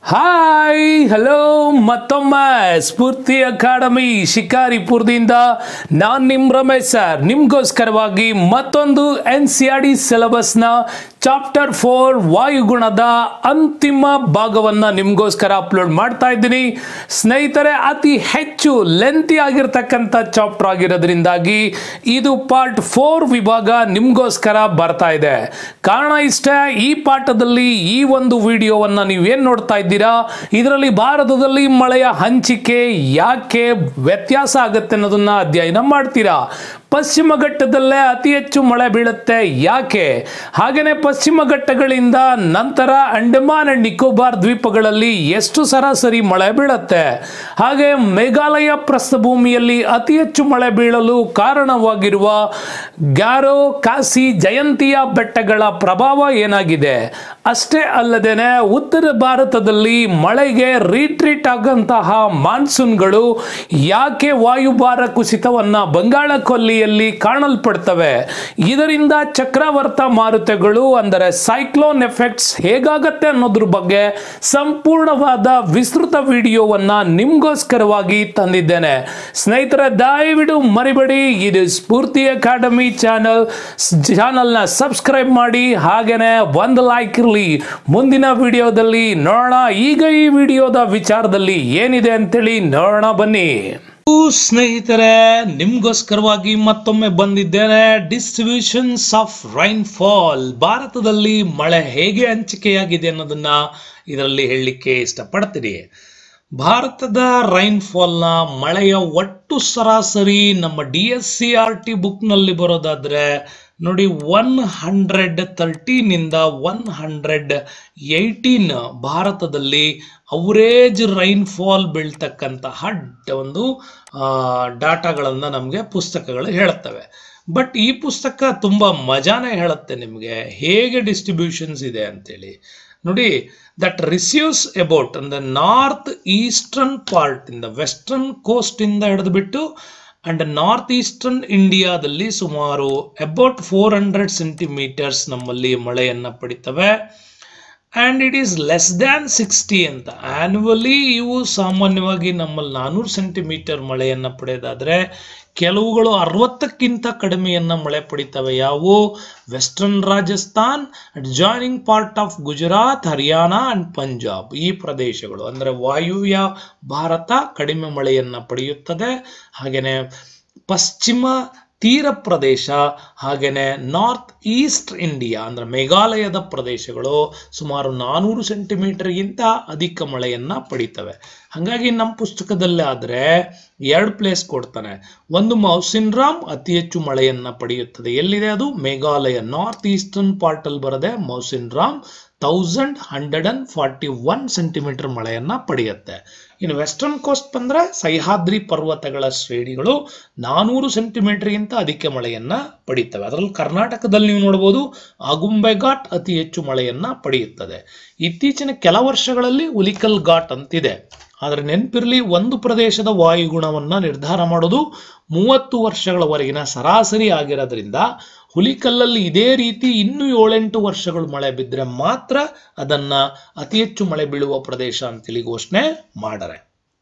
hi hello ಮತ್ತೊಮ್ಮೆ ಸ್ಫೂರ್ತಿ academy ಶಿಕಾರಿಪುರದಿಂದ ನಾನು ನಿಮ್ಮ ರಮೇಶ್ ಸರ್ ನಿಮಗೋಸ್ಕರವಾಗಿ ಮತ್ತೊಂದು ಎನ್ ಸಿ ಆರ್ ಡಿ ಸಿಲೆಬಸ್ನ ಚಾಪ್ಟರ್ ಫೋರ್ ವಾಯುಗುಣದ ಅಂತಿಮ ಭಾಗವನ್ನು ನಿಮಗೋಸ್ಕರ ಅಪ್ಲೋಡ್ ಮಾಡ್ತಾ ಇದ್ದೀನಿ ಸ್ನೇಹಿತರೆ ಅತಿ ಹೆಚ್ಚು ಲೆಂತಿ ಆಗಿರ್ತಕ್ಕಂಥ ಚಾಪ್ಟರ್ ಆಗಿರೋದ್ರಿಂದಾಗಿ ಇದು ಪಾರ್ಟ್ ಫೋರ್ ವಿಭಾಗ ನಿಮಗೋಸ್ಕರ ಬರ್ತಾ ಇದೆ ಕಾರಣ ಇಷ್ಟೇ ಈ ಪಾಠದಲ್ಲಿ ಈ ಒಂದು ವಿಡಿಯೋವನ್ನು ನೀವೇನು ನೋಡ್ತಾ ಇದ್ದೀರಾ ಇದರಲ್ಲಿ ಭಾರತದಲ್ಲಿ ಮಳೆಯ ಹಂಚಿಕೆ ಯಾಕೆ ವ್ಯತ್ಯಾಸ ಆಗುತ್ತೆ ಅನ್ನೋದನ್ನ ಅಧ್ಯಯನ ಮಾಡ್ತೀರಾ ಪಶ್ಚಿಮ ಘಟ್ಟದಲ್ಲೇ ಅತಿ ಹೆಚ್ಚು ಮಳೆ ಬೀಳುತ್ತೆ ಯಾಕೆ ಹಾಗೆಯೇ ಪಶ್ಚಿಮ ಘಟ್ಟಗಳಿಂದ ನಂತರ ಅಂಡಮಾನ್ ಅಂಡ್ ನಿಕೋಬಾರ್ ದ್ವೀಪಗಳಲ್ಲಿ ಎಷ್ಟು ಸರಾಸರಿ ಮಳೆ ಬೀಳುತ್ತೆ ಹಾಗೆ ಮೇಘಾಲಯ ಪ್ರಸ್ಥಭೂಮಿಯಲ್ಲಿ ಅತಿ ಹೆಚ್ಚು ಮಳೆ ಬೀಳಲು ಕಾರಣವಾಗಿರುವ ಗ್ಯಾರೋ ಕಾಸಿ ಜಯಂತಿಯ ಬೆಟ್ಟಗಳ ಪ್ರಭಾವ ಏನಾಗಿದೆ ಅಷ್ಟೇ ಅಲ್ಲದೇನೆ ಉತ್ತರ ಭಾರತದಲ್ಲಿ ಮಳೆಗೆ ರೀಟ್ರೀಟ್ ಆಗಂತಹ ಮಾನ್ಸೂನ್ಗಳು ಯಾಕೆ ವಾಯುಭಾರ ಕುಸಿತವನ್ನ ಬಂಗಾಳ ಕೊಲ್ಲಿಯಲ್ಲಿ ಕಾಣಲ್ಪಡ್ತವೆ ಇದರಿಂದ ಚಕ್ರವರ್ತ ಮಾರುತಗಳು ಅಂದರೆ ಸೈಕ್ಲೋನ್ ಎಫೆಕ್ಟ್ಸ್ ಹೇಗಾಗತ್ತೆ ಅನ್ನೋದ್ರ ಬಗ್ಗೆ ಸಂಪೂರ್ಣವಾದ ವಿಸ್ತೃತ ವಿಡಿಯೋವನ್ನ ನಿಮ್ಗೋಸ್ಕರವಾಗಿ ತಂದಿದ್ದೇನೆ ಸ್ನೇಹಿತರೆ ದಯವಿಡು ಮರಿಬೇಡಿ ಇದು ಸ್ಫೂರ್ತಿ ಅಕಾಡೆಮಿ ಚಾನಲ್ ಚಾನಲ್ನ ಸಬ್ಸ್ಕ್ರೈಬ್ ಮಾಡಿ ಹಾಗೇನೆ ಒಂದು ಲೈಕ್ ಇರಲಿ ಮುಂದಿನ ವಿಡಿಯೋದಲ್ಲಿ ನೋಡೋಣ ಈಗ ಈ ವಿಡಿಯೋದ ವಿಚಾರದಲ್ಲಿ ಏನಿದೆ ಅಂತೇಳಿ ನೋಡೋಣ ಬನ್ನಿ ಸ್ನೇಹಿತರೆ ನಿಮ್ಗೋಸ್ಕರವಾಗಿ ಮತ್ತೊಮ್ಮೆ ಬಂದಿದ್ದೇನೆ ಡಿಸ್ಟ್ರಿಬ್ಯೂಷನ್ಸ್ ಆಫ್ ರೈನ್ ಫಾಲ್ ಭಾರತದಲ್ಲಿ ಮಳೆ ಹೇಗೆ ಹಂಚಿಕೆಯಾಗಿದೆ ಅನ್ನೋದನ್ನ ಇದರಲ್ಲಿ ಹೇಳಲಿಕ್ಕೆ ಇಷ್ಟಪಡ್ತೀನಿ ಭಾರತದ ರೈನ್ ಫಾಲ್ನ ಮಳೆಯ ಒಟ್ಟು ಸರಾಸರಿ ನಮ್ಮ D S C R T ಬುಕ್ನಲ್ಲಿ ಬರೋದಾದ್ರೆ ನೋಡಿ ಒನ್ ಹಂಡ್ರೆಡ್ ತರ್ಟೀನಿಂದ ಒನ್ ಹಂಡ್ರೆಡ್ ಏಯ್ಟೀನ್ ಭಾರತದಲ್ಲಿ ಅವರೇಜ್ ರೈನ್ ಫಾಲ್ ಬೀಳ್ತಕ್ಕಂತಹ ಒಂದು ಡಾಟಾಗಳನ್ನು ನಮಗೆ ಪುಸ್ತಕಗಳು ಹೇಳುತ್ತವೆ ಬಟ್ ಈ ಪುಸ್ತಕ ತುಂಬ ಮಜಾನೇ ಹೇಳುತ್ತೆ ನಿಮಗೆ ಹೇಗೆ ಡಿಸ್ಟ್ರಿಬ್ಯೂಷನ್ಸ್ ಇದೆ ಅಂತೇಳಿ ನೋಡಿ ದಟ್ ರಿಸೀವ್ಸ್ ಅಬೌಟ್ ಅಂದ್ರೆ ನಾರ್ತ್ ಈಸ್ಟರ್ನ್ ಪಾರ್ಟ್ ಇಂದ ವೆಸ್ಟರ್ನ್ ಕೋಸ್ಟ್ ಇಂದ ಹಿಡಿದುಬಿಟ್ಟು ಅಂಡ್ ನಾರ್ತ್ ಈಸ್ಟರ್ನ್ ಇಂಡಿಯಾದಲ್ಲಿ ಸುಮಾರು ಅಬೌಟ್ ಫೋರ್ ಹಂಡ್ರೆಡ್ ಸೆಂಟಿಮೀಟರ್ಸ್ ನಮ್ಮಲ್ಲಿ ಮಳೆಯನ್ನು ಪಡಿತವೆ and it is less than sixty ಅಂತ ಆ್ಯನ್ಯುವಲಿ ಇವು ಸಾಮಾನ್ಯವಾಗಿ ನಮ್ಮಲ್ಲಿ ನಾನ್ನೂರು ಸೆಂಟಿಮೀಟರ್ ಮಳೆಯನ್ನು ಪಡೆಯೋದಾದರೆ ಕೆಲವುಗಳು ಅರವತ್ತಕ್ಕಿಂತ ಕಡಿಮೆಯನ್ನು ಮಳೆ ಪಡಿತವೆ ಯಾವುವು western Rajasthan joining part of Gujarat Haryana and Punjab ಈ ಪ್ರದೇಶಗಳು ಅಂದರೆ ವಾಯುವ್ಯ ಭಾರತ ಕಡಿಮೆ ಮಳೆಯನ್ನು ಪಡೆಯುತ್ತದೆ ಹಾಗೆಯೇ ಪಶ್ಚಿಮ ತೀರ ಪ್ರದೇಶ ಹಾಗೆಯೇ ನಾರ್ತ್ ಈಸ್ಟ್ ಇಂಡಿಯಾ ಅಂದರೆ ಮೇಘಾಲಯದ ಪ್ರದೇಶಗಳು ಸುಮಾರು ನಾನೂರು ಸೆಂಟಿಮೀಟರ್ಗಿಂತ ಅಧಿಕ ಮಳೆಯನ್ನು ಪಡಿತವೆ ಹಾಗಾಗಿ ನಮ್ಮ ಪುಸ್ತಕದಲ್ಲಿ ಆದರೆ ಎರಡು ಪ್ಲೇಸ್ ಕೊಡ್ತಾನೆ ಒಂದು ಮೌಸಿನ್ ರಾಮ್ ಅತಿ ಹೆಚ್ಚು ಮಳೆಯನ್ನು ಪಡೆಯುತ್ತದೆ ಎಲ್ಲಿದೆ ಅದು ಮೇಘಾಲಯ ನಾರ್ತ್ ಈಸ್ಟರ್ನ್ ಪಾರ್ಟಲ್ಲಿ ಬರದೆ Mawsynram thousand hundred and forty one centimetre ಮಳೆಯನ್ನು ಪಡೆಯುತ್ತೆ ಇನ್ನು ವೆಸ್ಟರ್ನ್ ಕೋಸ್ಟ್ ಬಂದರೆ ಸಹ್ಯಾದ್ರಿ ಪರ್ವತಗಳ ಶ್ರೇಣಿಗಳು ನಾನೂರು ಸೆಂಟಿಮೀಟರ್ಗಿಂತ ಅಧಿಕ ಮಳೆಯನ್ನು ಪಡೆಯುತ್ತವೆ ಅದರಲ್ಲಿ ಕರ್ನಾಟಕದಲ್ಲಿ ನೀವು ನೋಡ್ಬೋದು ಆಗುಂಬೆ ಘಾಟ್ ಅತಿ ಹೆಚ್ಚು ಮಳೆಯನ್ನು ಪಡೆಯುತ್ತದೆ ಇತ್ತೀಚಿನ ಕೆಲ ವರ್ಷಗಳಲ್ಲಿ ಉಲಿಕಲ್ ಘಾಟ್ ಅಂತಿದೆ ಆದರೆ ನೆನಪಿರಲಿ ಒಂದು ಪ್ರದೇಶದ ವಾಯುಗುಣವನ್ನು ನಿರ್ಧಾರ ಮಾಡೋದು ಮೂವತ್ತು ವರ್ಷಗಳವರೆಗಿನ ಸರಾಸರಿ ಆಗಿರೋದ್ರಿಂದ ಹುಲಿಕಲ್ಲಲ್ಲಿ ಇದೇ ರೀತಿ ಇನ್ನೂ ಏಳೆಂಟು ವರ್ಷಗಳು ಮಳೆ ಬಿದ್ದರೆ ಮಾತ್ರ ಅದನ್ನು ಅತಿ ಹೆಚ್ಚು ಮಳೆ ಬೀಳುವ ಪ್ರದೇಶ ಅಂತೇಳಿ ಘೋಷಣೆ ಮಾಡರೆ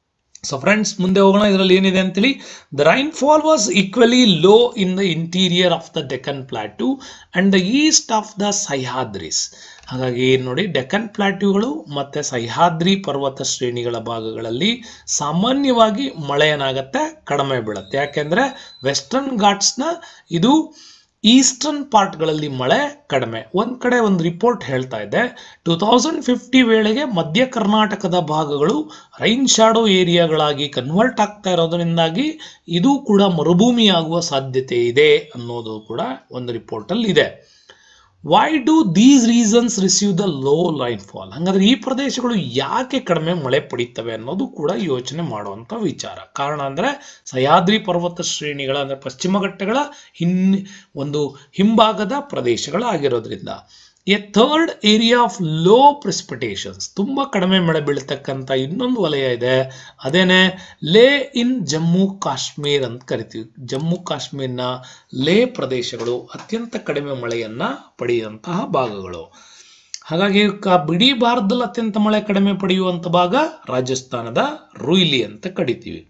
ಸೊ ಫ್ರೆಂಡ್ಸ್ ಮುಂದೆ ಹೋಗೋಣ ಇದರಲ್ಲಿ ಏನಿದೆ ಅಂತೇಳಿ the rainfall was equally low in the interior of the Deccan plateau and the east of the Sahyadris ಹಾಗಾಗಿ ನೋಡಿ ಡೆಕನ್ ಪ್ಲಾಟ್ಯೂಗಳು ಮತ್ತು ಸಹ್ಯಾದ್ರಿ ಪರ್ವತ ಶ್ರೇಣಿಗಳ ಭಾಗಗಳಲ್ಲಿ ಸಾಮಾನ್ಯವಾಗಿ ಮಳೆ ಏನಾಗುತ್ತೆ ಕಡಿಮೆ ಬೀಳುತ್ತೆ ಯಾಕೆಂದರೆ ವೆಸ್ಟರ್ನ್ ಘಾಟ್ಸ್ನ ಇದು ಈಸ್ಟರ್ನ್ ಪಾರ್ಟ್ಗಳಲ್ಲಿ ಮಳೆ ಕಡಿಮೆ ಒಂದು ಕಡೆ ಒಂದು ರಿಪೋರ್ಟ್ ಹೇಳ್ತಾ ಇದೆ ಟೂ ತೌಸಂಡ್ ಫಿಫ್ಟಿ ವೇಳೆಗೆ ಮಧ್ಯ ಕರ್ನಾಟಕದ ಭಾಗಗಳು ರೈನ್ ಶಾಡೋ ಏರಿಯಾಗಳಾಗಿ ಕನ್ವರ್ಟ್ ಆಗ್ತಾ ಇರೋದರಿಂದಾಗಿ ಇದು ಕೂಡ ಮರುಭೂಮಿ ಆಗುವ ಸಾಧ್ಯತೆ ಇದೆ ಅನ್ನೋದು ಕೂಡ ಒಂದು ರಿಪೋರ್ಟಲ್ಲಿ ಇದೆ why do these reasons receive the low rainfall ಹಾಗಾದ್ರೆ ಈ ಪ್ರದೇಶಗಳು ಯಾಕೆ ಕಡಿಮೆ ಮಳೆ ಪಡೀತವೆ ಅನ್ನೋದು ಕೂಡ ಯೋಚನೆ ಮಾಡುವಂಥ ವಿಚಾರ ಕಾರಣ ಅಂದರೆ ಸಹ್ಯಾದ್ರಿ ಪರ್ವತ ಶ್ರೇಣಿಗಳ ಅಂದರೆ ಪಶ್ಚಿಮ ಘಟ್ಟಗಳ ಹಿನ್ ಒಂದು ಹಿಂಭಾಗದ ಪ್ರದೇಶಗಳಾಗಿರೋದ್ರಿಂದ a third area of low precipitations ತುಂಬ ಕಡಿಮೆ ಮಳೆ ಬೀಳ್ತಕ್ಕಂಥ ಇನ್ನೊಂದು ವಲಯ ಇದೆ ಅದೇನೆ ಲೇ ಇನ್ ಜಮ್ಮು ಕಾಶ್ಮೀರ್ ಅಂತ ಕರಿತೀವಿ ಜಮ್ಮು ಕಾಶ್ಮೀರ್ನ ಲೇ ಪ್ರದೇಶಗಳು ಅತ್ಯಂತ ಕಡಿಮೆ ಮಳೆಯನ್ನು ಪಡೆಯುವಂತಹ ಭಾಗಗಳು ಹಾಗಾಗಿ ಕ- ಇಡೀ ಭಾರತದಲ್ಲಿ ಅತ್ಯಂತ ಮಳೆ ಕಡಿಮೆ ಪಡೆಯುವಂತ ಭಾಗ ರಾಜಸ್ಥಾನದ ರುಯ್ಲಿ ಅಂತ ಕಡಿತೀವಿ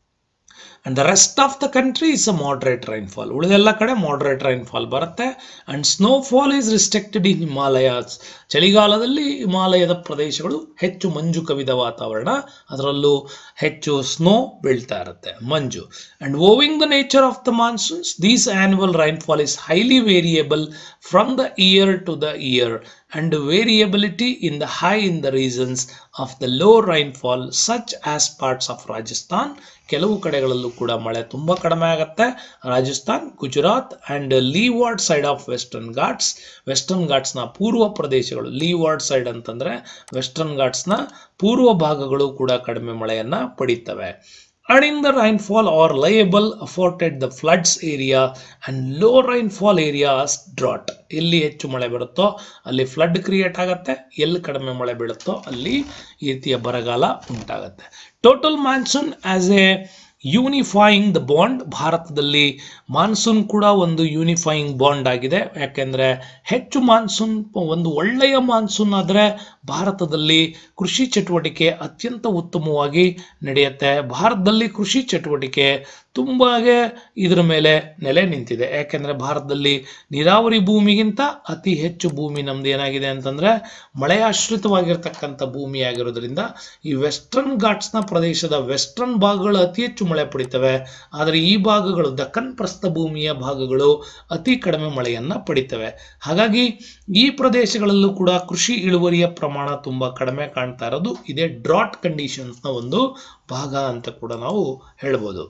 and the rest of the country is a moderate rainfall ಉಳಿದೆಲ್ಲ ಕಡೆ ಮಾಡ್ರೇಟ್ ರೈನ್ಫಾಲ್ ಬರುತ್ತೆ and snowfall is restricted in Himalayas ಚಳಿಗಾಲದಲ್ಲಿ ಹಿಮಾಲಯದ ಪ್ರದೇಶಗಳು ಹೆಚ್ಚು ಮಂಜು ಕವಿದ ವಾತಾವರಣ ಅದರಲ್ಲೂ ಹೆಚ್ಚು ಸ್ನೋ ಬೀಳ್ತಾ ಇರುತ್ತೆ ಮಂಜು and owing the nature of the monsoons these annual rainfall is highly variable from the year to the year and variability in the high in the regions of the low rainfall such as parts of Rajasthan ಕೆಲವು ಕಡೆಗಳಲ್ಲೂ ಕೂಡ ಮಳೆ ತುಂಬಾ ಕಡಿಮೆ ಆಗುತ್ತೆ Rajasthan Gujarat and leeward side of western Ghats western ಘಾಟ್ಸ್ನ ಪೂರ್ವ ಪ್ರದೇಶಗಳು ಲೀವಾರ್ಡ್ side ಅಂತಂದ್ರೆ ವೆಸ್ಟರ್ನ್ ಘಾಟ್ಸ್ನ ಪೂರ್ವ ಭಾಗಗಳು ಕೂಡ ಕಡಿಮೆ ಮಳೆಯನ್ನ ಪಡೀತವೆ and in the rainfall or liable afforded the floods area and low rainfall areas drought ಎಲ್ಲಿ ಹೆಚ್ಚು ಮಳೆ ಬರುತ್ತೋ ಅಲ್ಲಿ ಫ್ಲಡ್ ಕ್ರಿಯೇಟ್ ಆಗುತ್ತೆ ಎಲ್ಲಿ ಕಡಿಮೆ ಮಳೆ ಬೀಳುತ್ತೋ ಅಲ್ಲಿ ಈ ರೀತಿಯ ಬರಗಾಲ ಉಂಟಾಗುತ್ತೆ total monsoon as a unifying the bond ಭಾರತದಲ್ಲಿ ಮಾನ್ಸೂನ್ ಕೂಡ ಒಂದು ಯೂನಿಫೈಯಿಂಗ್ ಬಾಂಡ್ ಆಗಿದೆ ಯಾಕೆಂದ್ರೆ ಹೆಚ್ಚು ಮಾನ್ಸೂನ್ ಒಂದು ಒಳ್ಳೆಯ ಮಾನ್ಸೂನ್ ಆದರೆ ಭಾರತದಲ್ಲಿ ಕೃಷಿ ಚಟುವಟಿಕೆ ಅತ್ಯಂತ ಉತ್ತಮವಾಗಿ ನಡೆಯುತ್ತೆ ಭಾರತದಲ್ಲಿ ಕೃಷಿ ಚಟುವಟಿಕೆ ತುಂಬಾಗೆ ಇದರ ಮೇಲೆ ನೆಲೆ ನಿಂತಿದೆ ಯಾಕೆಂದ್ರೆ ಭಾರತದಲ್ಲಿ ನೀರಾವರಿ ಭೂಮಿಗಿಂತ ಅತಿ ಹೆಚ್ಚು ಭೂಮಿ ನಮ್ದು ಏನಾಗಿದೆ ಅಂತಂದ್ರೆ ಮಳೆಯಾಶ್ರಿತವಾಗಿರ್ತಕ್ಕಂಥ ಭೂಮಿ ಆಗಿರೋದ್ರಿಂದ ಈ ವೆಸ್ಟರ್ನ್ ಘಾಟ್ಸ್ನ ಪ್ರದೇಶದ ವೆಸ್ಟರ್ನ್ ಭಾಗಗಳು ಅತಿ ಹೆಚ್ಚು ಮಳೆ ಪಡಿತವೆ ಆದರೆ ಈ ಭಾಗಗಳು ದಕ್ಕನ್ ಪ್ರಸ್ಥ ಭೂಮಿಯ ಭಾಗಗಳು ಅತಿ ಕಡಿಮೆ ಮಳೆಯನ್ನ ಪಡಿತವೆ ಹಾಗಾಗಿ ಈ ಪ್ರದೇಶಗಳಲ್ಲೂ ಕೂಡ ಕೃಷಿ ಇಳುವರಿಯ ಪ್ರಮಾಣ ತುಂಬಾ ಕಡಿಮೆ ಕಾಣ್ತಾ ಇರೋದು ಇದೇ ಡ್ರಾಟ್ ಕಂಡೀಷನ್ಸ್ನ ಒಂದು ಭಾಗ ಅಂತ ಕೂಡ ನಾವು ಹೇಳ್ಬೋದು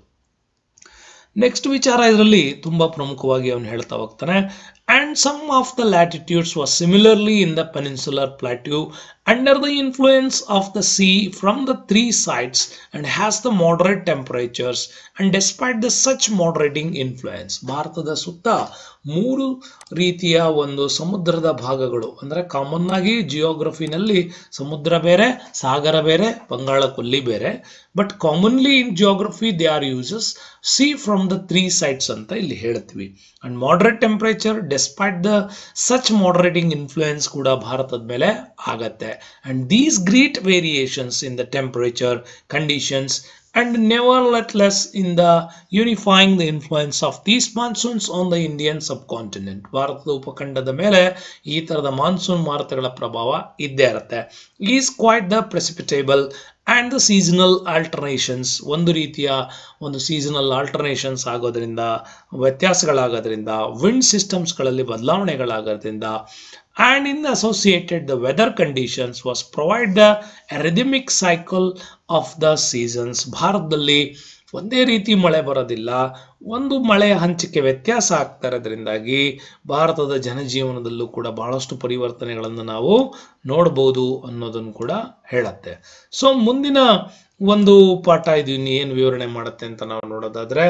ನೆಕ್ಸ್ಟ್ ವಿಚಾರ ಇದರಲ್ಲಿ ತುಂಬಾ ಪ್ರಮುಖವಾಗಿ ಅವನು ಹೇಳ್ತಾ ಹೋಗ್ತಾನೆ and some of the latitudes was similarly in the peninsular plateau under the influence of the sea from the three sides and has the moderate temperatures and despite the such moderating influence ಭಾರತದ ಸುತ್ತ ಮೂರು ರೀತಿಯ ಒಂದು ಸಮುದ್ರದ ಭಾಗಗಳು ಅಂದ್ರೆ common ಆಗಿ ಜಿಯೋಗ್ರಫಿನಲ್ಲಿ ಸಮುದ್ರ ಬೇರೆ ಸಾಗರ ಬೇರೆ ಬಂಗಾಳ ಕೊಲ್ಲಿ ಬೇರೆ but commonly in geography they are uses sea from the three sides ಅಂತ ಇಲ್ಲಿ ಹೇಳ್ತೀವಿ and moderate temperature despite the such moderating influence ಕೂಡ ಭಾರತದ ಮೇಲೆ ಆಗತ್ತೆ and these great variations in the temperature conditions and nevertheless in the unifying the influence of these monsoons on the Indian subcontinent ಭಾರತದ ಉಪಖಂಡದ ಮೇಲೆ ಈ ತರದ ಮಾನ್ಸೂನ್ ಮಾರುತಗಳ ಪ್ರಭಾವ ಇದ್ದೇ ಇರುತ್ತೆ is quite the precipitable and the seasonal alternations ಒಂದು ರೀತಿಯ ಒಂದು ಸೀಸನಲ್ ಆಲ್ಟರ್ನೇಷನ್ಸ್ ಆಗೋದ್ರಿಂದ ವ್ಯತ್ಯಾಸಗಳಾಗೋದ್ರಿಂದ ವಿಂಡ್ ಸಿಸ್ಟಮ್ಸ್ಗಳಲ್ಲಿ ಬದಲಾವಣೆಗಳಾಗೋದ್ರಿಂದ and in associated the weather conditions was provide the rhythmic cycle of the seasons ಭಾರತದಲ್ಲಿ ಒಂದೇ ರೀತಿ ಮಳೆ ಬರೋದಿಲ್ಲ ಒಂದು ಮಳೆಯ ಹಂಚಿಕೆ ವ್ಯತ್ಯಾಸ ಆಗ್ತಾ ಇರೋದ್ರಿಂದಾಗಿ ಭಾರತದ ಜನಜೀವನದಲ್ಲೂ ಕೂಡ ಬಹಳಷ್ಟು ಪರಿವರ್ತನೆಗಳನ್ನು ನಾವು ನೋಡ್ಬೋದು ಅನ್ನೋದನ್ನು ಕೂಡ ಹೇಳತ್ತೆ ಸೊ ಮುಂದಿನ ಒಂದು ಪಾಠ ಇದು ಇನ್ನು ಏನು ವಿವರಣೆ ಮಾಡುತ್ತೆ ಅಂತ ನಾವು ನೋಡೋದಾದ್ರೆ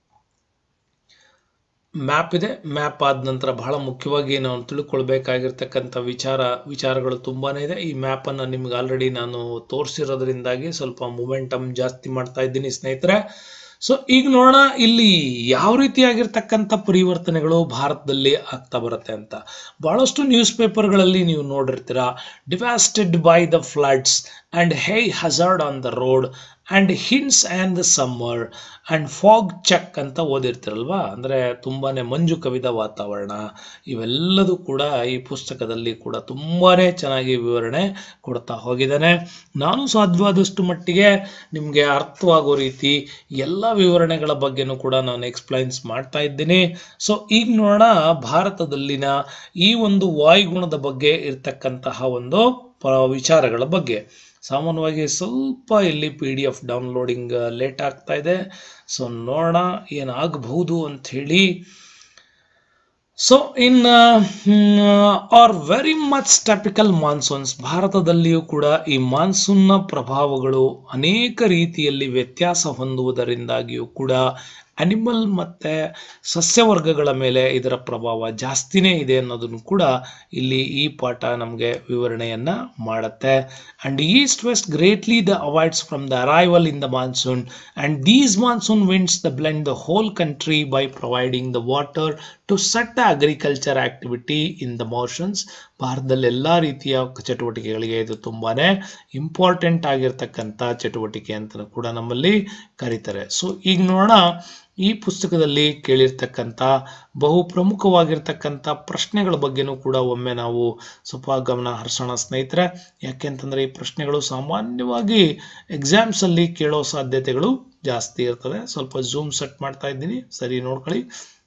ಮ್ಯಾಪ್ ಇದೆ ಮ್ಯಾಪ್ ಆದ ನಂತರ ಬಹಳ ಮುಖ್ಯವಾಗಿ ನಾವು ತಿಳ್ಕೊಳ್ಬೇಕಾಗಿರ್ತಕ್ಕಂಥ ವಿಚಾರ ವಿಚಾರಗಳು ತುಂಬಾನೇ ಇದೆ ಈ ಮ್ಯಾಪನ್ನು ನಿಮ್ಗೆ ಆಲ್ರೆಡಿ ನಾನು ತೋರಿಸಿರೋದ್ರಿಂದಾಗಿ ಸ್ವಲ್ಪ ಮೊಮೆಂಟಮ್ ಜಾಸ್ತಿ ಮಾಡ್ತಾ ಇದ್ದೀನಿ ಸ್ನೇಹಿತರೆ ಸೊ ಈಗ ನೋಡೋಣ ಇಲ್ಲಿ ಯಾವ ರೀತಿಯಾಗಿರ್ತಕ್ಕಂಥ ಪರಿವರ್ತನೆಗಳು ಭಾರತದಲ್ಲಿ ಆಗ್ತಾ ಬರುತ್ತೆ ಅಂತ ಬಹಳಷ್ಟು ನ್ಯೂಸ್ ಪೇಪರ್ಗಳಲ್ಲಿ ನೀವು ನೋಡಿರ್ತೀರಾ devastated by the floods and high hazard on the road and hence and the summer and fog check ಅಂತ ಓದಿರ್ತಿರಲ್ವಾ ಅಂದರೆ ತುಂಬಾನೇ ಮಂಜು ಕವಿದ ವಾತಾವರಣ ಇವೆಲ್ಲದೂ ಕೂಡ ಈ ಪುಸ್ತಕದಲ್ಲಿ ಕೂಡ ತುಂಬಾನೇ ಚೆನ್ನಾಗಿ ವಿವರಣೆ ಕೊಡ್ತಾ ಹೋಗಿದ್ದಾನೆ ನಾನು ಸಾಧ್ಯವಾದಷ್ಟು ಮಟ್ಟಿಗೆ ನಿಮಗೆ ಅರ್ಥವಾಗೋ ರೀತಿ ಎಲ್ಲ ವಿವರಣೆಗಳ ಬಗ್ಗೆನೂ ಕೂಡ ನಾನು ಎಕ್ಸ್ಪ್ಲೈನ್ಸ್ ಮಾಡ್ತಾ ಇದ್ದೀನಿ ಸೊ ಈಗ ನೋಡೋಣ ಭಾರತದಲ್ಲಿನ ಈ ಒಂದು ವಾಯುಗುಣದ ಬಗ್ಗೆ ಇರ್ತಕ್ಕಂತಹ ಒಂದು ಪ- ವಿಚಾರಗಳ ಬಗ್ಗೆ ಸಾಮಾನ್ಯವಾಗಿ ಸ್ವಲ್ಪ ಇಲ್ಲಿ P D F downloading late ಆಗ್ತಾ ಇದೆ ಸೊ ನೋಡೋಣ ಏನಾಗಬಹುದು ಅಂತ ಹೇಳಿ so in are very much typical monsoons ಭಾರತದಲ್ಲಿಯೂ ಕೂಡ ಈ ಮಾನ್ಸೂನ್ನ ಪ್ರಭಾವಗಳು ಅನೇಕ ರೀತಿಯಲ್ಲಿ ವ್ಯತ್ಯಾಸ ಹೊಂದುವುದರಿಂದಾಗಿಯೂ ಕೂಡ ಅನಿಮಲ್ ಮತ್ತೆ ಸಸ್ಯವರ್ಗಗಳ ಮೇಲೆ ಇದರ ಪ್ರಭಾವ ಜಾಸ್ತಿನೇ ಇದೆ ಅನ್ನೋದನ್ನು ಕೂಡ ಇಲ್ಲಿ ಈ ಪಾಠ ನಮಗೆ ವಿವರಣೆಯನ್ನ ಮಾಡುತ್ತೆ and east west greatly the avoids from the arrival in the monsoon and these monsoon winds the blend the whole country by providing the water to suit the agriculture activity in the motions ಭಾರತದಲ್ಲಿ ಎಲ್ಲ ರೀತಿಯ ಚಟುವಟಿಕೆಗಳಿಗೆ ಇದು ತುಂಬಾನೇ important ಆಗಿರ್ತಕ್ಕಂಥ ಚಟುವಟಿಕೆ ಅಂತ ಕೂಡ ನಮ್ಮಲ್ಲಿ ಕರೀತಾರೆ ಸೊ ಈಗ ನೋಡೋಣ ಈ ಪುಸ್ತಕದಲ್ಲಿ ಕೇಳಿರ್ತಕ್ಕಂಥ ಬಹು ಪ್ರಮುಖವಾಗಿರ್ತಕ್ಕಂಥ ಪ್ರಶ್ನೆಗಳ ಬಗ್ಗೆನೂ ಕೂಡ ಒಮ್ಮೆ ನಾವು ಸ್ವಲ್ಪ ಗಮನ ಹರಿಸೋಣ ಸ್ನೇಹಿತರೆ ಯಾಕೆಂತಂದ್ರೆ ಈ ಪ್ರಶ್ನೆಗಳು ಸಾಮಾನ್ಯವಾಗಿ ಎಕ್ಸಾಮ್ಸ್ ಅಲ್ಲಿ ಕೇಳೋ ಸಾಧ್ಯತೆಗಳು ಜಾಸ್ತಿ ಇರ್ತದೆ ಸ್ವಲ್ಪ ಝೂಮ್ ಸೆಟ್ ಮಾಡ್ತಾ ಇದ್ದೀನಿ ಸರಿ ನೋಡ್ಕೊಳ್ಳಿ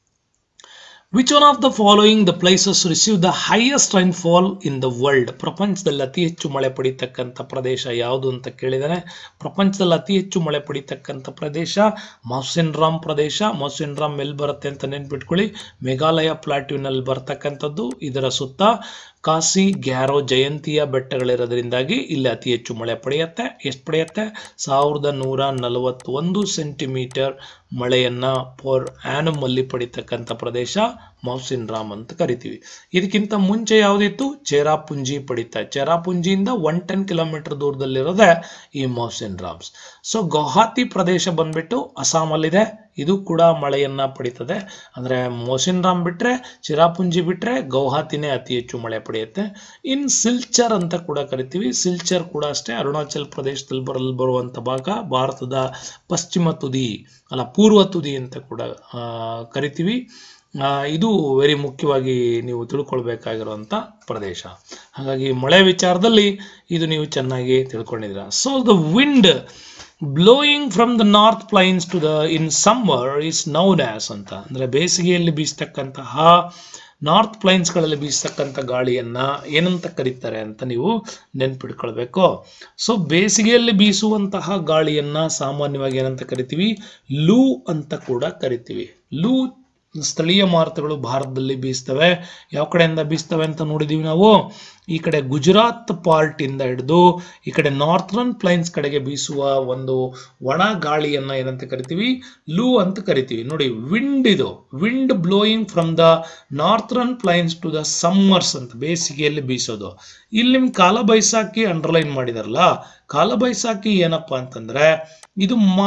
which one of the following the places receive the highest rainfall in the world ಪ್ರಪಂಚದಲ್ಲಿ ಅತಿ ಹೆಚ್ಚು ಮಳೆ ಪಡೀತಕ್ಕಂಥ ಪ್ರದೇಶ ಯಾವುದು ಅಂತ ಕೇಳಿದಾನೆ ಪ್ರಪಂಚದಲ್ಲಿ ಅತಿ ಹೆಚ್ಚು ಮಳೆ ಪಡೀತಕ್ಕಂಥ ಪ್ರದೇಶ ಮೌಸಿನ್ರಾಮ್ ಪ್ರದೇಶ ಮೌಸಿನ್ರಾಮ್ ಎಲ್ಲಿ ಬರುತ್ತೆ ಅಂತ ನೆನ್ಪಿಟ್ಕೊಳ್ಳಿ ಮೇಘಾಲಯ ಪ್ಲಾಟ್ಯೂನಲ್ಲಿ ಬರ್ತಕ್ಕಂಥದ್ದು ಇದರ ಸುತ್ತ ಕಾಸಿ ಗ್ಯಾರೋ ಜಯಂತಿಯ ಬೆಟ್ಟಗಳಿರೋದ್ರಿಂದಾಗಿ ಇಲ್ಲಿ ಅತಿ ಹೆಚ್ಚು ಮಳೆ ಪಡೆಯುತ್ತೆ ಎಷ್ಟು ಪಡೆಯುತ್ತೆ ಸಾವಿರದ ನೂರ ನಲವತ್ತೊಂದು ಸೆಂಟಿಮೀಟರ್ ಮಳೆಯನ್ನ ಪರ್ ಆ್ಯನಮ್ ಅಲ್ಲಿ ಪಡಿತಕ್ಕಂಥ ಪ್ರದೇಶ ಮೌಸಿನ್ ರಾಮ್ ಅಂತ ಕರಿತೀವಿ ಇದಕ್ಕಿಂತ ಮುಂಚೆ ಯಾವುದಿತ್ತು ಚೇರಾಪುಂಜಿ ಪಡಿತಾ ಚೇರಾಪುಂಜಿಯಿಂದ ಒನ್ ಟೆನ್ ಕಿಲೋಮೀಟರ್ ದೂರದಲ್ಲಿರೋದೆ ಈ ಮೌಸಿನ್ ರಾಮ್ಸ್ ಸೊ ಗೌಹಾತಿ ಪ್ರದೇಶ ಬಂದ್ಬಿಟ್ಟು ಅಸ್ಸಾಮಲ್ಲಿದೆ ಇದು ಕೂಡ ಮಳೆಯನ್ನ ಪಡಿತದೆ ಅಂದ್ರೆ ಮೋಸಿನ್ ರಾಮ್ ಬಿಟ್ರೆ ಚಿರಾಪುಂಜಿ ಬಿಟ್ರೆ ಗೌಹಾತಿನೇ ಅತಿ ಹೆಚ್ಚು ಮಳೆ ಪಡೆಯುತ್ತೆ ಇನ್ ಸಿಲ್ಚರ್ ಅಂತ ಕೂಡ ಕರಿತೀವಿ ಸಿಲ್ಚರ್ ಕೂಡ ಅಷ್ಟೇ ಅರುಣಾಚಲ್ ಪ್ರದೇಶದಲ್ಲಿ ಬರಲ್ ಬರುವಂತ ಭಾಗ ಭಾರತದ ಪಶ್ಚಿಮ ತುದಿ ಅಲ್ಲ ಪೂರ್ವ ತುದಿ ಅಂತ ಕೂಡ ಆ, ಕರಿತೀವಿ ಆ, ಇದು ವೆರಿ ಮುಖ್ಯವಾಗಿ ನೀವು ತಿಳ್ಕೊಳ್ಬೇಕಾಗಿರುವಂತ ಪ್ರದೇಶ ಹಾಗಾಗಿ ಮಳೆ ವಿಚಾರದಲ್ಲಿ ಇದು ನೀವು ಚೆನ್ನಾಗಿ ತಿಳ್ಕೊಂಡಿದ್ದೀರಾ so the wind blowing from the north plains to the in summer is known as ಅಂತ ಅಂದ್ರೆ ಬೇಸಿಗೆಯಲ್ಲಿ ಬೀಸ್ತಕ್ಕಂತಹ ನಾರ್ತ್ ಪ್ಲೈನ್ಸ್ಗಳಲ್ಲಿ ಬೀಸ್ತಕ್ಕಂಥ ಗಾಳಿಯನ್ನ ಏನಂತ ಕರೀತಾರೆ ಅಂತ ನೀವು ನೆನ್ಪಿಟ್ಕೊಳ್ಬೇಕು ಸೊ ಬೇಸಿಗೆಯಲ್ಲಿ ಬೀಸುವಂತಹ ಗಾಳಿಯನ್ನ ಸಾಮಾನ್ಯವಾಗಿ ಏನಂತ ಕರಿತೀವಿ ಲೂ ಅಂತ ಕೂಡ ಕರಿತೀವಿ ಲೂ ಸ್ಥಳೀಯ ಮಾರುತಗಳು ಭಾರತದಲ್ಲಿ ಬೀಸ್ತವೆ ಯಾವ ಕಡೆಯಿಂದ ಬೀಸ್ತವೆ ಅಂತ ನೋಡಿದೀವಿ ನಾವು ಈ ಕಡೆ ಗುಜರಾತ್ ಪಾರ್ಟ್ ಇಂದ ಹಿಡಿದು ಈ ಕಡೆ ನಾರ್ಥರ್ನ್ ಪ್ಲೈನ್ಸ್ ಕಡೆಗೆ ಬೀಸುವ ಒಂದು ಒಣ ಗಾಳಿಯನ್ನ ಏನಂತ ಕರಿತೀವಿ ಲೂ ಅಂತ ಕರಿತೀವಿ ನೋಡಿ ವಿಂಡ್ ಇದು wind blowing from the northern plains to the summers ಅಂತ ಬೇಸಿಗೆಯಲ್ಲಿ ಬೀಸೋದು ಇಲ್ಲಿ ನಿಮ್ ಕಾಲ ಬೈಸಾಖಿ ಅಂಡರ್ಲೈನ್ ಮಾಡಿದಾರಲ್ಲ ಕಾಲ ಬೈಸಾಖಿ ಏನಪ್ಪಾ ಅಂತಂದ್ರೆ ಇದು ಮಾ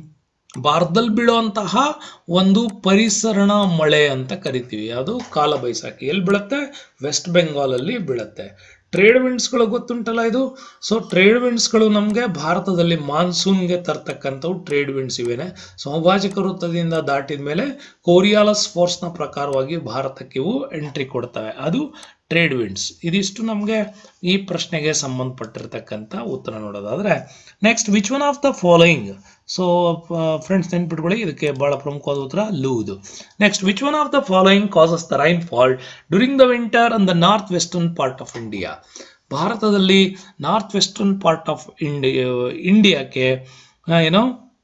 ಭಾರತದಲ್ಲಿ ಬೀಳುವಂತಹ ಒಂದು ಪರಿಸರಣ ಮಳೆ ಅಂತ ಕರಿತೀವಿ ಅದು ಕಾಲ ಬೈಸಾಖಿ ಎಲ್ಲಿ ಬೀಳುತ್ತೆ ವೆಸ್ಟ್ ಬೆಂಗಾಲ್ ಅಲ್ಲಿ ಬೀಳುತ್ತೆ ಟ್ರೇಡ್ ವಿಂಡ್ಸ್ಗಳು ಗೊತ್ತುಂಟಲ್ಲ ಇದು ಸೊ ಟ್ರೇಡ್ ವಿಂಡ್ಸ್ಗಳು ನಮಗೆ ಭಾರತದಲ್ಲಿ ಮಾನ್ಸೂನ್ಗೆ ತರ್ತಕ್ಕಂಥವು ಟ್ರೇಡ್ ವಿಂಡ್ಸ್ ಇವೇನೆ ಸಮಭಾಜಕ ವೃತ್ತದಿಂದ ದಾಟಿದ ಮೇಲೆ ಕೋರಿಯಾಲಸ್ ಫೋರ್ಸ್ನ ಪ್ರಕಾರವಾಗಿ ಭಾರತಕ್ಕೆ ಇವು ಎಂಟ್ರಿ ಕೊಡ್ತವೆ ಅದು ಟ್ರೇಡ್ ವಿಂಡ್ಸ್ ಇದಿಷ್ಟು ನಮಗೆ ಈ ಪ್ರಶ್ನೆಗೆ ಸಂಬಂಧಪಟ್ಟಿರ್ತಕ್ಕಂಥ ಉತ್ತರ ನೋಡೋದಾದ್ರೆ next which one of the following so friends ನೆನ್ಪಿಟ್ಕೊಳ್ಳಿ ಇದಕ್ಕೆ ಬಹಳ ಪ್ರಮುಖವಾದ ಉತ್ತರ ಲೂದು next which one of the following causes the rainfall during the winter on the north western part of India ಭಾರತದಲ್ಲಿ north western part of India ಇಂಡಿಯಾಕ್ಕೆ ಏನೋ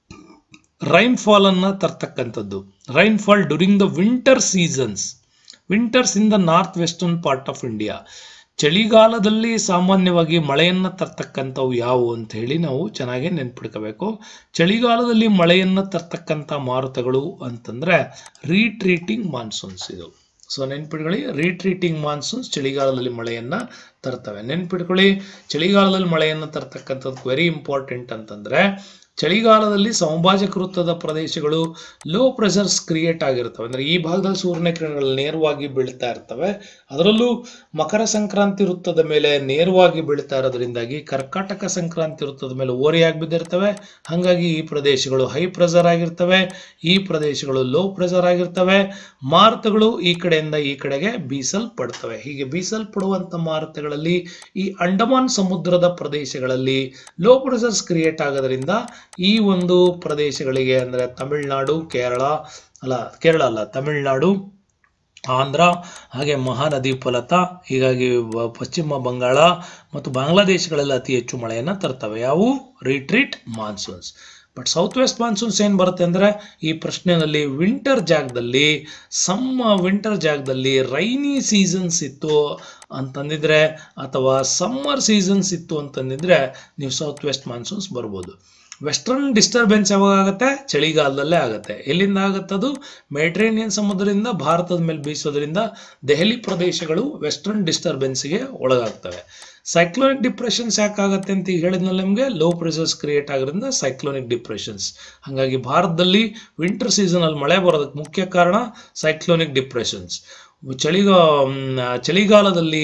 rainfall ಅನ್ನ ತರ್ತಕ್ಕಂಥದ್ದು rainfall during the winter seasons winters in the north western part of India ಚಳಿಗಾಲದಲ್ಲಿ ಸಾಮಾನ್ಯವಾಗಿ ಮಳೆಯನ್ನ ತರ್ತಕ್ಕಂಥವು ಯಾವುವು ಅಂತ ಹೇಳಿ ನಾವು ಚೆನ್ನಾಗಿ ನೆನ್ಪಿಡ್ಕೋಬೇಕು ಚಳಿಗಾಲದಲ್ಲಿ ಮಳೆಯನ್ನ ತರ್ತಕ್ಕಂಥ ಮಾರುತಗಳು ಅಂತಂದ್ರೆ ರೀಟ್ರೀಟಿಂಗ್ ಮಾನ್ಸೂನ್ಸ್ ಇದು ಸೊ ನೆನ್ಪಿಟ್ಕೊಳ್ಳಿ ರೀಟ್ರೀಟಿಂಗ್ ಮಾನ್ಸೂನ್ಸ್ ಚಳಿಗಾಲದಲ್ಲಿ ಮಳೆಯನ್ನ ತರ್ತವೆ ನೆನ್ಪಿಟ್ಕೊಳ್ಳಿ ಚಳಿಗಾಲದಲ್ಲಿ ಮಳೆಯನ್ನ ತರ್ತಕ್ಕಂಥದ್ದು ವೆರಿ ಇಂಪಾರ್ಟೆಂಟ್ ಅಂತಂದ್ರೆ ಚಳಿಗಾಲದಲ್ಲಿ ಸಮಭಾಜಕ ವೃತ್ತದ ಪ್ರದೇಶಗಳು ಲೋ ಪ್ರೆಷರ್ಸ್ ಕ್ರಿಯೇಟ್ ಆಗಿರ್ತವೆ ಅಂದ್ರೆ ಈ ಭಾಗದಲ್ಲಿ ಸೂರ್ಯನ ಕಿರಣಗಳು ನೇರವಾಗಿ ಬೀಳ್ತಾ ಇರ್ತವೆ ಅದರಲ್ಲೂ ಮಕರ ಸಂಕ್ರಾಂತಿ ವೃತ್ತದ ಮೇಲೆ ನೇರವಾಗಿ ಬೀಳ್ತಾ ಇರೋದ್ರಿಂದಾಗಿ ಕರ್ಕಾಟಕ ಸಂಕ್ರಾಂತಿ ವೃತ್ತದ ಮೇಲೆ ಓರೆಯಾಗಿ ಬಿದ್ದಿರ್ತವೆ ಹಾಗಾಗಿ ಈ ಪ್ರದೇಶಗಳು ಹೈ ಪ್ರೆಷರ್ ಆಗಿರ್ತವೆ ಈ ಪ್ರದೇಶಗಳು ಲೋ ಪ್ರೆಷರ್ ಆಗಿರ್ತವೆ ಮಾರುತಗಳು ಈ ಕಡೆಯಿಂದ ಈ ಕಡೆಗೆ ಬೀಸಲ್ಪಡ್ತವೆ ಹೀಗೆ ಬೀಸಲ್ಪಡುವಂತ ಮಾರುತಗಳಲ್ಲಿ ಈ ಅಂಡಮಾನ್ ಸಮುದ್ರದ ಪ್ರದೇಶಗಳಲ್ಲಿ ಲೋ ಪ್ರೆಷರ್ಸ್ ಕ್ರಿಯೇಟ್ ಆಗೋದ್ರಿಂದ ಈ ಒಂದು ಪ್ರದೇಶಗಳಿಗೆ ಅಂದ್ರೆ ತಮಿಳುನಾಡು ಕೇರಳ ಅಲ್ಲ ಕೇರಳ ಅಲ್ಲ ತಮಿಳುನಾಡು ಆಂಧ್ರ ಹಾಗೆ ಮಹಾನದಿ ಫಲತ ಹೀಗಾಗಿ ಬ- ಪಶ್ಚಿಮ ಬಂಗಾಳ ಮತ್ತು ಬಾಂಗ್ಲಾದೇಶಗಳಲ್ಲಿ ಅತಿ ಹೆಚ್ಚು ಮಳೆಯನ್ನು ತರ್ತವೆ ಯಾವುವು retreat monsoons but south west monsoons ಏನು ಬರುತ್ತೆ ಅಂದರೆ ಈ ಪ್ರಶ್ನೆಯಲ್ಲಿ ವಿಂಟರ್ ಜಾಗದಲ್ಲಿ ಸಮ್ಮ ವಿಂಟರ್ ಜಾಗದಲ್ಲಿ ರೈನಿ ಸೀಸನ್ಸ್ ಇತ್ತು ಅಂತಂದಿದ್ರೆ ಅಥವಾ ಸಮ್ಮರ್ ಸೀಸನ್ಸ್ ಇತ್ತು ಅಂತಂದಿದ್ರೆ ನೀವು ಸೌತ್ ವೆಸ್ಟ್ ಮಾನ್ಸೂನ್ಸ್ ಬರ್ಬೋದು ವೆಸ್ಟರ್ನ್ ಡಿಸ್ಟರ್ಬೆನ್ಸ್ ಯಾವಾಗ ಆಗುತ್ತೆ ಚಳಿಗಾಲದಲ್ಲೇ ಆಗುತ್ತೆ ಎಲ್ಲಿಂದ ಆಗುತ್ತೆ ಅದು ಮೆಡಿಟರೇನಿಯನ್ ಸಮುದ್ರದಿಂದ ಭಾರತದ ಮೇಲೆ ಬೀಸೋದ್ರಿಂದ ದೆಹಲಿ ಪ್ರದೇಶಗಳು ವೆಸ್ಟರ್ನ್ ಡಿಸ್ಟರ್ಬೆನ್ಸ್ಗೆ ಒಳಗಾಗ್ತವೆ ಸೈಕ್ಲೋನಿಕ್ ಡಿಪ್ರೆಷನ್ಸ್ ಯಾಕಾಗತ್ತೆ ಅಂತ ಈಗ ಹೇಳಿದ್ನಲ್ಲ ನಿಮಗೆ ಲೋ ಪ್ರೆಷರ್ಸ್ ಕ್ರಿಯೇಟ್ ಆಗೋದ್ರಿಂದ ಸೈಕ್ಲೋನಿಕ್ ಡಿಪ್ರೆಷನ್ಸ್ ಹಾಗಾಗಿ ಭಾರತದಲ್ಲಿ ವಿಂಟರ್ ಸೀಸನಲ್ಲಿ ಮಳೆ ಬರೋದಕ್ಕೆ ಮುಖ್ಯ ಕಾರಣ ಸೈಕ್ಲೋನಿಕ್ ಡಿಪ್ರೆಷನ್ಸ್ ಚಳಿಗ ಮ್, ಚಳಿಗಾಲದಲ್ಲಿ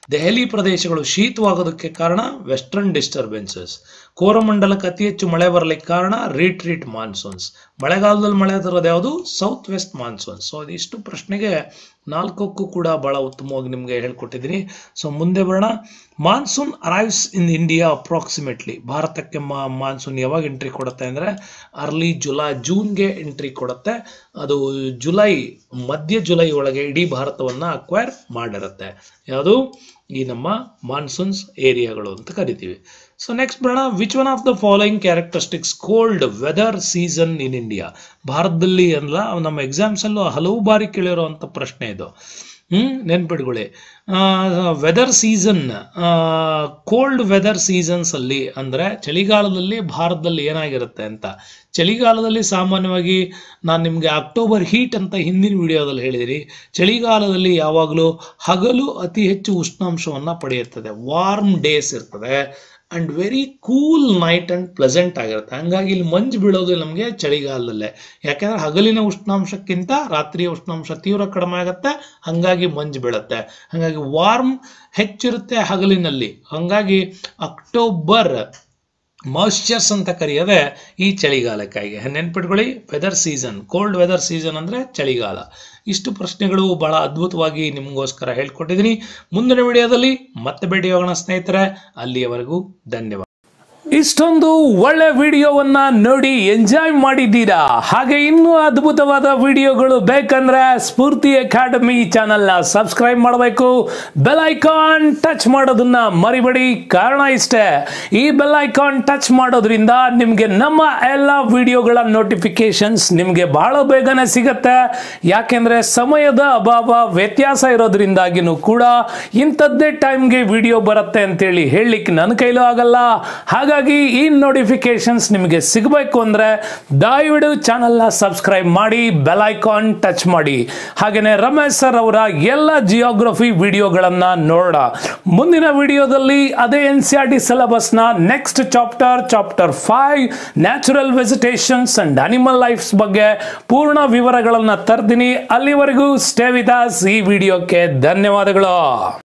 ದೆಹಲಿ ಪ್ರದೇಶಗಳು ಶೀತವಾಗೋದಕ್ಕೆ ಕಾರಣ ವೆಸ್ಟರ್ನ್ ಡಿಸ್ಟರ್ಬೆನ್ಸಸ್ ಕೋರಮಂಡಲಕ್ಕೆ ಅತಿ ಹೆಚ್ಚು ಮಳೆ ಬರಲಿಕ್ಕೆ ಕಾರಣ ರೀಟ್ರೀಟ್ ಮಾನ್ಸೂನ್ಸ್ ಮಳೆಗಾಲದಲ್ಲಿ ಮಳೆ ತರೋದು ಯಾವುದು ಸೌತ್ ವೆಸ್ಟ್ ಮಾನ್ಸೂನ್ ಸೊ ಇದಿಷ್ಟು ಪ್ರಶ್ನೆಗೆ ನಾಲ್ಕಕ್ಕೂ ಕೂಡ ಬಹಳ ಉತ್ತಮವಾಗಿ ನಿಮಗೆ ಹೇಳ್ಕೊಟ್ಟಿದ್ದೀನಿ ಸೊ ಮುಂದೆ ಬರೋಣ monsoon arrives in India approximately ಭಾರತಕ್ಕೆ ಮಾ ಮಾನ್ಸೂನ್ ಯಾವಾಗ ಎಂಟ್ರಿ ಕೊಡುತ್ತೆ ಅಂದರೆ ಅರ್ಲಿ ಜುಲೈ ಜೂನ್ಗೆ ಎಂಟ್ರಿ ಕೊಡುತ್ತೆ ಅದು ಜುಲೈ ಮಧ್ಯ ಜುಲೈ ಒಳಗೆ ಇಡೀ ಭಾರತವನ್ನು ಅಕ್ವೈರ್ ಮಾಡಿರುತ್ತೆ ಯಾವುದು ಈ ನಮ್ಮ ಮಾನ್ಸೂನ್ಸ್ ಏರಿಯಾಗಳು ಅಂತ ಕರಿತೀವಿ ಸೊ ನೆಕ್ಸ್ಟ್ ಬರೋಣ which one of the following characteristics cold weather season in India ಭಾರತದಲ್ಲಿ ಅಲ್ಲ ನಮ್ಮ ಎಕ್ಸಾಮ್ಸಲ್ಲೂ ಹಲವು ಬಾರಿ ಕೇಳಿರುವಂಥ ಪ್ರಶ್ನೆ ಇದು ಹ್ಮ್ ನೆನ್ಪಿಟ್ಕೊಳ್ಳಿ weather season cold weather seasons ಅಲ್ಲಿ ಅಂದ್ರೆ ಚಳಿಗಾಲದಲ್ಲಿ ಭಾರತದಲ್ಲಿ ಏನಾಗಿರುತ್ತೆ ಅಂತ ಚಳಿಗಾಲದಲ್ಲಿ ಸಾಮಾನ್ಯವಾಗಿ ನಾನು ನಿಮಗೆ ಅಕ್ಟೋಬರ್ ಹೀಟ್ ಅಂತ ಹಿಂದಿನ ವಿಡಿಯೋದಲ್ಲಿ ಹೇಳಿದಿರಿ ಚಳಿಗಾಲದಲ್ಲಿ ಯಾವಾಗಲೂ ಹಗಲು ಅತಿ ಹೆಚ್ಚು ಉಷ್ಣಾಂಶವನ್ನು ಪಡೆಯುತ್ತದೆ ವಾರ್ಮ್ ಡೇಸ್ ಇರ್ತದೆ and very cool night and pleasant ಆಗಿರುತ್ತೆ ಹಂಗಾಗಿ ಇಲ್ಲಿ ಮಂಜು ಬೀಳೋದು ನಮಗೆ ಚಳಿಗಾಲದಲ್ಲೇ ಯಾಕೆಂದ್ರೆ ಹಗಲಿನ ಉಷ್ಣಾಂಶಕ್ಕಿಂತ ರಾತ್ರಿಯ ಉಷ್ಣಾಂಶ ತೀವ್ರ ಕಡಿಮೆ ಆಗುತ್ತೆ ಹಂಗಾಗಿ ಮಂಜು ಬೀಳುತ್ತೆ ಹಾಗಾಗಿ ವಾರ್ಮ್ ಹೆಚ್ಚಿರುತ್ತೆ ಹಗಲಿನಲ್ಲಿ ಹಂಗಾಗಿ ಅಕ್ಟೋಬರ್ ಮಾಯ್ಶ್ಚರ್ಸ್ ಅಂತ ಕರೆಯೋದೆ ಈ ಚಳಿಗಾಲಕ್ಕಾಗಿ ನೆನ್ಪಿಟ್ಕೊಳ್ಳಿ weather season cold weather season ಅಂದರೆ ಚಳಿಗಾಲ ಇಷ್ಟು ಪ್ರಶ್ನೆಗಳು ಬಹಳ ಅದ್ಭುತವಾಗಿ ನಿಮಗೋಸ್ಕರ ಹೇಳ್ಕೊಟ್ಟಿದ್ದೀನಿ ಮುಂದಿನ ವಿಡಿಯೋದಲ್ಲಿ ಮತ್ತೆ ಭೇಟಿ ಹೋಗೋಣ ಸ್ನೇಹಿತರೆ ಅಲ್ಲಿಯವರೆಗೂ ಧನ್ಯವಾದ ಇಷ್ಟೊಂದು ಒಳ್ಳೆ ವಿಡಿಯೋವನ್ನ ನೋಡಿ ಎಂಜಾಯ್ ಮಾಡಿದ್ದೀರಾ ಹಾಗೆ ಇನ್ನೂ ಅದ್ಭುತವಾದ ವಿಡಿಯೋಗಳು ಬೇಕಂದ್ರೆ ಸ್ಫೂರ್ತಿ ಅಕಾಡೆಮಿ ಚಾನಲ್ನ ಸಬ್ಸ್ಕ್ರೈಬ್ ಮಾಡಬೇಕು ಬೆಲ್ ಐಕಾನ್ ಟಚ್ ಮಾಡೋದನ್ನ ಮರಿಬೇಡಿ ಕಾರಣ ಇಷ್ಟೇ ಈ ಬೆಲ್ ಐಕಾನ್ ಟಚ್ ಮಾಡೋದ್ರಿಂದ ನಿಮಗೆ ನಮ್ಮ ಎಲ್ಲ ವಿಡಿಯೋಗಳ ನೋಟಿಫಿಕೇಶನ್ಸ್ ನಿಮಗೆ ಬಹಳ ಬೇಗನೆ ಸಿಗತ್ತೆ ಯಾಕೆಂದ್ರೆ ಸಮಯದ ಅಭಾವ ವ್ಯತ್ಯಾಸ ಇರೋದ್ರಿಂದಾಗಿನೂ ಕೂಡ ಇಂಥದ್ದೇ ಟೈಮ್ಗೆ ವಿಡಿಯೋ ಬರುತ್ತೆ ಅಂತೇಳಿ ಹೇಳಲಿಕ್ಕೆ ನನ್ನ ಕೈಲೂ ಆಗಲ್ಲ ಹಾಗಾಗಿ ಈ ನೋಟಿಫಿಕೇಶನ್ಸ್ ನಿಮಗೆ ಸಿಗಬೇಕು ಅಂದರೆ ದಯವಿಡು ಚಾನಲ್ನ ಸಬ್ಸ್ಕ್ರೈಬ್ ಮಾಡಿ ಬೆಲ್ ಐಕಾನ್ ಟಚ್ ಮಾಡಿ ಹಾಗೆಯೇ ರಮೇಶ್ ಸರ್ ಅವರ ಎಲ್ಲ ಜಿಯೋಗ್ರಫಿ ವಿಡಿಯೋಗಳನ್ನು ನೋಡೋಣ ಮುಂದಿನ ವಿಡಿಯೋದಲ್ಲಿ ಅದೇ ಎನ್ ಸಿ ಆರ್ ಟಿ ಸಿಲೆಬಸ್ನ next chapter chapter five natural vegetations and animal lifes ಬಗ್ಗೆ ಪೂರ್ಣ ವಿವರಗಳನ್ನು ತರ್ತೀನಿ ಅಲ್ಲಿವರೆಗೂ ಸ್ಟೇ ವಿತ್ ಈ ವಿಡಿಯೋಕ್ಕೆ ಧನ್ಯವಾದಗಳು